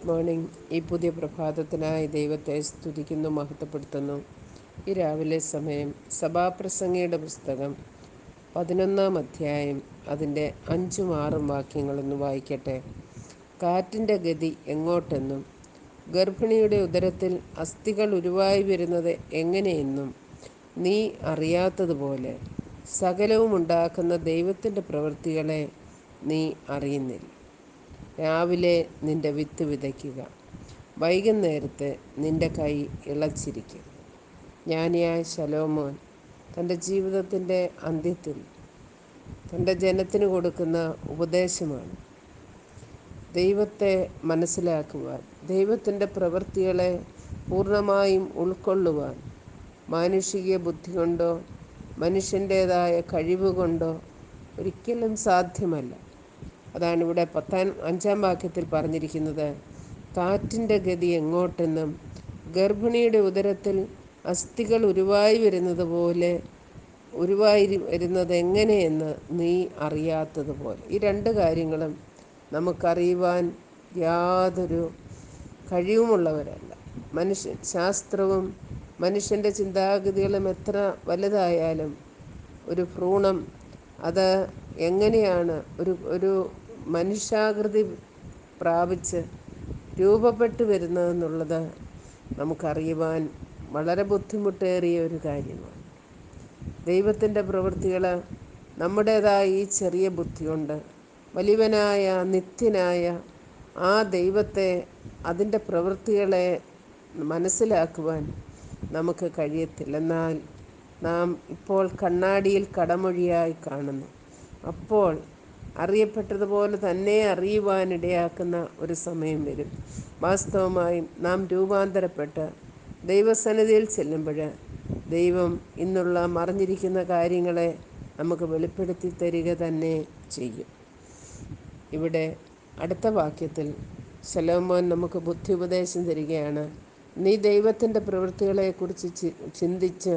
good morning ഈ പുതിയ പ്രഭാതത്തിനായി ദൈവത്തെ സ്തുതിക്കുന്നു മഹത്വപ്പെടുത്തുന്നു ഈ രാവിലെ സമയം സഭാപ്രസംഗിയുടെ പുസ്തകം പതിനൊന്നാം അധ്യായം അതിൻ്റെ അഞ്ചും ആറും വാക്യങ്ങളൊന്ന് വായിക്കട്ടെ കാറ്റിൻ്റെ ഗതി എങ്ങോട്ടെന്നും ഗർഭിണിയുടെ ഉദരത്തിൽ അസ്ഥികൾ ഉരുവായി വരുന്നത് എങ്ങനെയെന്നും നീ അറിയാത്തതുപോലെ സകലവും ഉണ്ടാക്കുന്ന ദൈവത്തിൻ്റെ പ്രവൃത്തികളെ നീ അറിയുന്നില്ല രാവിലെ നിന്റെ വിത്ത് വിതയ്ക്കുക വൈകുന്നേരത്തെ നിന്റെ കൈ ഇളച്ചിരിക്കും ജ്ഞാനിയായ ശലോമോൻ തൻ്റെ ജീവിതത്തിൻ്റെ അന്ത്യത്തിൽ തൻ്റെ ജനത്തിന് കൊടുക്കുന്ന ഉപദേശമാണ് ദൈവത്തെ മനസ്സിലാക്കുവാൻ ദൈവത്തിൻ്റെ പ്രവൃത്തികളെ പൂർണ്ണമായും ഉൾക്കൊള്ളുവാൻ മാനുഷിക ബുദ്ധി കൊണ്ടോ മനുഷ്യൻ്റേതായ കഴിവ് കൊണ്ടോ ഒരിക്കലും സാധ്യമല്ല അതാണ് ഇവിടെ പത്താം അഞ്ചാം വാക്യത്തിൽ പറഞ്ഞിരിക്കുന്നത് കാറ്റിൻ്റെ ഗതി എങ്ങോട്ടെന്നും ഗർഭിണിയുടെ ഉദരത്തിൽ അസ്ഥികൾ ഉരുവായി വരുന്നത് പോലെ ഉരുവായി വരുന്നത് എങ്ങനെയെന്ന് നീ അറിയാത്തതുപോലെ ഈ രണ്ട് കാര്യങ്ങളും നമുക്കറിയുവാൻ യാതൊരു കഴിവുമുള്ളവരല്ല മനുഷ്യൻ ശാസ്ത്രവും മനുഷ്യൻ്റെ ചിന്താഗതികളും എത്ര വലുതായാലും ഒരു ഭ്രൂണം അത് എങ്ങനെയാണ് ഒരു ഒരു മനുഷ്യാകൃതി പ്രാപിച്ച് രൂപപ്പെട്ടു വരുന്നതെന്നുള്ളത് നമുക്കറിയുവാൻ വളരെ ബുദ്ധിമുട്ടേറിയ ഒരു കാര്യമാണ് ദൈവത്തിൻ്റെ പ്രവൃത്തികൾ നമ്മുടേതായ ഈ ചെറിയ ബുദ്ധി കൊണ്ട് വലിയവനായ നിത്യനായ ആ ദൈവത്തെ അതിൻ്റെ പ്രവൃത്തികളെ മനസ്സിലാക്കുവാൻ നമുക്ക് കഴിയത്തില്ല എന്നാൽ നാം ഇപ്പോൾ കണ്ണാടിയിൽ കടമൊഴിയായി കാണുന്നു അപ്പോൾ അറിയപ്പെട്ടതുപോലെ തന്നെ അറിയുവാനിടയാക്കുന്ന ഒരു സമയം വരും വാസ്തവമായും നാം രൂപാന്തരപ്പെട്ട് ദൈവസന്നിധിയിൽ ചെല്ലുമ്പോൾ ദൈവം ഇന്നുള്ള മറിഞ്ഞിരിക്കുന്ന കാര്യങ്ങളെ നമുക്ക് വെളിപ്പെടുത്തി തരിക തന്നെ ചെയ്യും ഇവിടെ അടുത്ത വാക്യത്തിൽ ശലോമോൻ നമുക്ക് ബുദ്ധി ഉപദേശം തരികയാണ് നീ ദൈവത്തിൻ്റെ പ്രവൃത്തികളെക്കുറിച്ച് ചിന്തിച്ച്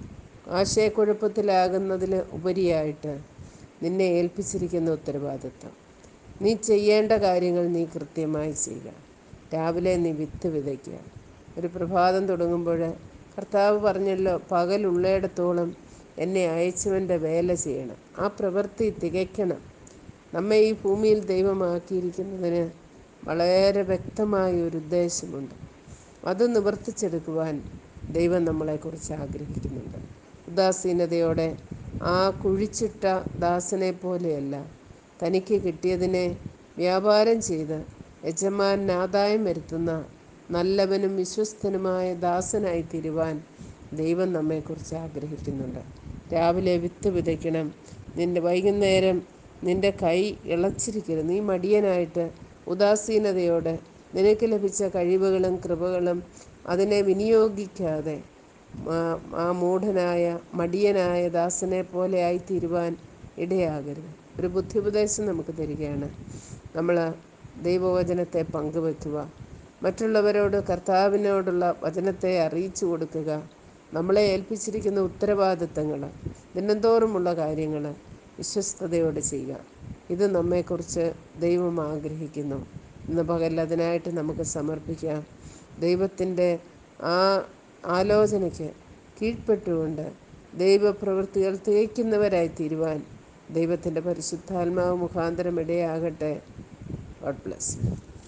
ആശയക്കുഴപ്പത്തിലാകുന്നതിൽ ഉപരിയായിട്ട് നിന്നെ ഏൽപ്പിച്ചിരിക്കുന്ന ഉത്തരവാദിത്വം നീ ചെയ്യേണ്ട കാര്യങ്ങൾ നീ കൃത്യമായി ചെയ്യുക രാവിലെ നീ വിത്ത് വിതയ്ക്കുക ഒരു പ്രഭാതം തുടങ്ങുമ്പോൾ കർത്താവ് പറഞ്ഞല്ലോ പകലുള്ളയിടത്തോളം എന്നെ അയച്ചവൻ്റെ വേല ചെയ്യണം ആ പ്രവൃത്തി തികയ്ക്കണം നമ്മെ ഈ ഭൂമിയിൽ ദൈവമാക്കിയിരിക്കുന്നതിന് വളരെ വ്യക്തമായ ഒരു ഉദ്ദേശമുണ്ട് അത് നിവർത്തിച്ചെടുക്കുവാൻ ദൈവം നമ്മളെക്കുറിച്ച് ആഗ്രഹിക്കുന്നുണ്ട് ഉദാസീനതയോടെ ആ കുഴിച്ചിട്ട ദാസനെ പോലെയല്ല തനിക്ക് കിട്ടിയതിനെ വ്യാപാരം ചെയ്ത് യജമാൻ ആദായം വരുത്തുന്ന നല്ലവനും വിശ്വസ്തനുമായ ദാസനായി തീരുവാൻ ദൈവം നമ്മെക്കുറിച്ച് ആഗ്രഹിക്കുന്നുണ്ട് രാവിലെ വിത്ത് വിതയ്ക്കണം നിൻ്റെ വൈകുന്നേരം നിൻ്റെ കൈ ഇളച്ചിരിക്കരുത് നീ മടിയനായിട്ട് ഉദാസീനതയോടെ നിനക്ക് ലഭിച്ച കഴിവുകളും കൃപകളും അതിനെ വിനിയോഗിക്കാതെ ആ മൂഢനായ മടിയനായ ദാസനെ പോലെ ആയിത്തീരുവാൻ ഇടയാകരുത് ഒരു ബുദ്ധിപദേശം നമുക്ക് തരികയാണ് നമ്മൾ ദൈവവചനത്തെ പങ്കുവയ്ക്കുക മറ്റുള്ളവരോട് കർത്താവിനോടുള്ള വചനത്തെ അറിയിച്ചു കൊടുക്കുക നമ്മളെ ഏൽപ്പിച്ചിരിക്കുന്ന ഉത്തരവാദിത്തങ്ങൾ ദിനംതോറുമുള്ള കാര്യങ്ങൾ വിശ്വസ്തയോടെ ചെയ്യുക ഇത് നമ്മെക്കുറിച്ച് ദൈവം ആഗ്രഹിക്കുന്നു ഇന്ന് പകൽ അതിനായിട്ട് നമുക്ക് സമർപ്പിക്കാം ദൈവത്തിൻ്റെ ആ ആലോചനയ്ക്ക് കീഴ്പ്പെട്ടുകൊണ്ട് ദൈവപ്രവൃത്തികൾ തികയ്ക്കുന്നവരായി തീരുവാൻ ദൈവത്തിൻ്റെ പരിശുദ്ധാത്മാവ് മുഖാന്തരം ഇടയാകട്ടെ ഗോഡ് ബ്ലസ്